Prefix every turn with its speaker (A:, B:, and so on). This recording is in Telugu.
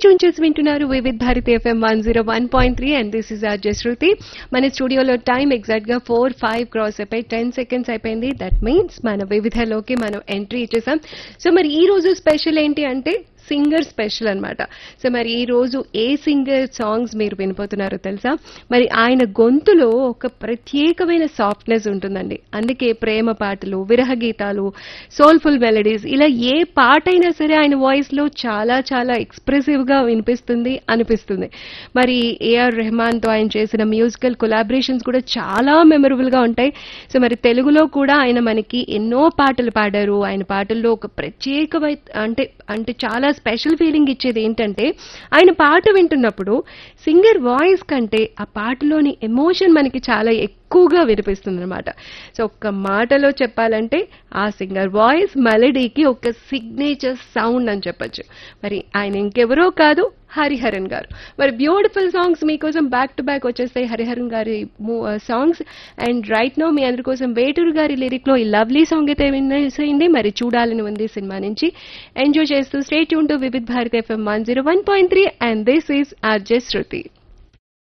A: ట్యూన్ చేసి వింటున్నారు Vividh Bharati FM one zero one point three and this is R Shruti మన స్టూడియోలో టైం ఎగ్జాక్ట్ గా ఫోర్ ఫైవ్ క్రాస్ అయిపోయి టెన్ సెకండ్స్ అయిపోయింది దట్ మీన్స్ మన వివిధలోకి మనం ఎంట్రీ ఇచ్చేసాం సో మరి ఈ రోజు స్పెషల్ ఏంటి అంటే సింగర్ స్పెషల్ అన్నమాట సో మరి ఈ రోజు ఏ సింగర్ సాంగ్స్ మీరు వినిపోతున్నారో తెలుసా మరి ఆయన గొంతులో ఒక ప్రత్యేకమైన సాఫ్ట్నెస్ ఉంటుందండి అందుకే ప్రేమ పాటలు విరహ గీతాలు సోల్ఫుల్ మెలడీస్ ఇలా ఏ పాట అయినా సరే ఆయన వాయిస్ లో చాలా చాలా ఎక్స్ప్రెసివ్ గా వినిపిస్తుంది అనిపిస్తుంది మరి ఏఆర్ రెహమాన్ తో ఆయన చేసిన మ్యూజికల్ కొలాబరేషన్స్ కూడా చాలా మెమరబుల్ గా ఉంటాయి సో మరి తెలుగులో కూడా ఆయన మనకి ఎన్నో పాటలు పాడారు ఆయన పాటల్లో ఒక ప్రత్యేకమైన అంటే అంటే చాలా స్పెషల్ ఫీలింగ్ ఇచ్చేది ఏంటంటే ఆయన పాట వింటున్నప్పుడు సింగర్ వాయిస్ కంటే ఆ పాటలోని ఎమోషన్ మనకి చాలా ఎక్కువగా వినిపిస్తుంది అనమాట సో ఒక్క మాటలో చెప్పాలంటే ఆ సింగర్ వాయిస్ మెలడీకి ఒక సిగ్నేచర్ సౌండ్ అని చెప్పొచ్చు మరి ఆయన ఇంకెవరో కాదు హరిహరన్ గారు మరి బ్యూటిఫుల్ సాంగ్స్ మీకోసం బ్యాక్ టు బ్యాక్ వచ్చేస్తాయి హరిహరన్ గారి సాంగ్స్ అండ్ రైట్ నో మీ అందరి కోసం వేటూరు గారి లిరిక్ లో ఈ లవ్లీ సాంగ్ అయితే వినేసేయండి మరి చూడాలని ఉంది సినిమా నుంచి ఎంజాయ్ చేస్తూ స్టేట్ యూన్ to Vividh Bharati FM one zero one point three and this is RJ Shruti